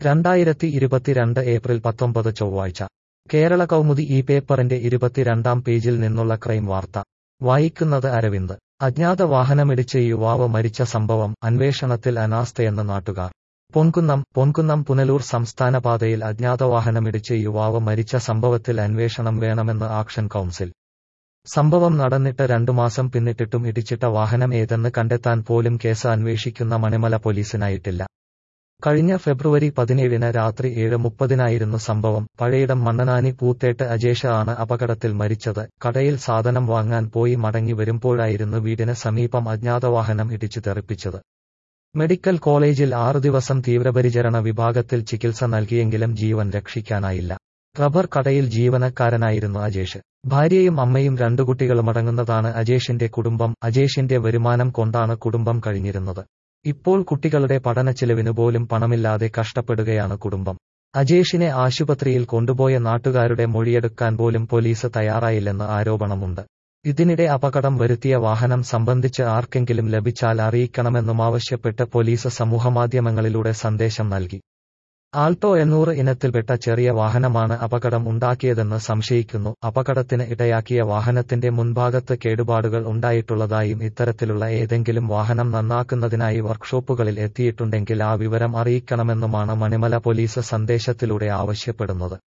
രണ്ടായിരത്തി ഇരുപത്തിരണ്ട് ഏപ്രിൽ പത്തൊമ്പത് ചൊവ്വാഴ്ച കേരള കൗമുദി ഈ പേപ്പറിന്റെ ഇരുപത്തിരണ്ടാം പേജിൽ നിന്നുള്ള ക്രൈം വാർത്ത വായിക്കുന്നത് അരവിന്ദ് അജ്ഞാത വാഹനമിടിച്ച് യുവാവ് മരിച്ച സംഭവം അന്വേഷണത്തിൽ അനാസ്ഥയെന്ന് നാട്ടുകാർ പൊൻകുന്നം പൊൻകുന്നം പുനലൂർ സംസ്ഥാന പാതയിൽ അജ്ഞാത വാഹനമിടിച്ച് യുവാവ് മരിച്ച സംഭവത്തിൽ അന്വേഷണം വേണമെന്ന് ആക്ഷൻ കൗൺസിൽ സംഭവം നടന്നിട്ട് രണ്ടു മാസം പിന്നിട്ടിട്ടും ഇടിച്ചിട്ട വാഹനം ഏതെന്ന് കണ്ടെത്താൻ പോലും കേസ് അന്വേഷിക്കുന്ന മണിമല പോലീസിനായിട്ടില്ല കഴിഞ്ഞ ഫെബ്രുവരി പതിനേഴിന് രാത്രി ഏഴ് മുപ്പതിനായിരുന്നു സംഭവം പഴയിടം മണ്ണനാനി പൂത്തേട്ട് അജേഷ ആണ് അപകടത്തിൽ മരിച്ചത് കടയിൽ സാധനം വാങ്ങാൻ പോയി മടങ്ങി വരുമ്പോഴായിരുന്നു വീടിന് സമീപം അജ്ഞാത വാഹനം ഇടിച്ചു തെറിപ്പിച്ചത് മെഡിക്കൽ കോളേജിൽ ആറു ദിവസം തീവ്രപരിചരണ വിഭാഗത്തിൽ ചികിത്സ നൽകിയെങ്കിലും ജീവൻ രക്ഷിക്കാനായില്ല റബ്ബർ കടയിൽ ജീവനക്കാരനായിരുന്നു അജേഷ് ഭാര്യയും അമ്മയും രണ്ടു കുട്ടികളുമടങ്ങുന്നതാണ് അജേഷിന്റെ കുടുംബം അജേഷിന്റെ വരുമാനം കൊണ്ടാണ് കുടുംബം കഴിഞ്ഞിരുന്നത് ഇപ്പോൾ കുട്ടികളുടെ പഠനച്ചെലവിനു പോലും പണമില്ലാതെ കഷ്ടപ്പെടുകയാണ് കുടുംബം അജേഷിനെ ആശുപത്രിയിൽ കൊണ്ടുപോയ നാട്ടുകാരുടെ മൊഴിയെടുക്കാൻ പോലും പോലീസ് തയ്യാറായില്ലെന്ന് ആരോപണമുണ്ട് ഇതിനിടെ അപകടം വരുത്തിയ വാഹനം സംബന്ധിച്ച് ആർക്കെങ്കിലും ലഭിച്ചാൽ അറിയിക്കണമെന്നും ആവശ്യപ്പെട്ട് പോലീസ് സമൂഹമാധ്യമങ്ങളിലൂടെ സന്ദേശം നൽകി ആൾട്ടോ എണ്ണൂറ് ഇനത്തിൽപ്പെട്ട ചെറിയ വാഹനമാണ് അപകടം ഉണ്ടാക്കിയതെന്ന് സംശയിക്കുന്നു അപകടത്തിന് ഇടയാക്കിയ വാഹനത്തിന്റെ മുൻഭാഗത്ത് കേടുപാടുകൾ ഉണ്ടായിട്ടുള്ളതായും ഇത്തരത്തിലുള്ള ഏതെങ്കിലും വാഹനം നന്നാക്കുന്നതിനായി വർക്ക്ഷോപ്പുകളിൽ എത്തിയിട്ടുണ്ടെങ്കിൽ ആ വിവരം അറിയിക്കണമെന്നുമാണ് മണിമല പോലീസ് സന്ദേശത്തിലൂടെ ആവശ്യപ്പെടുന്നത്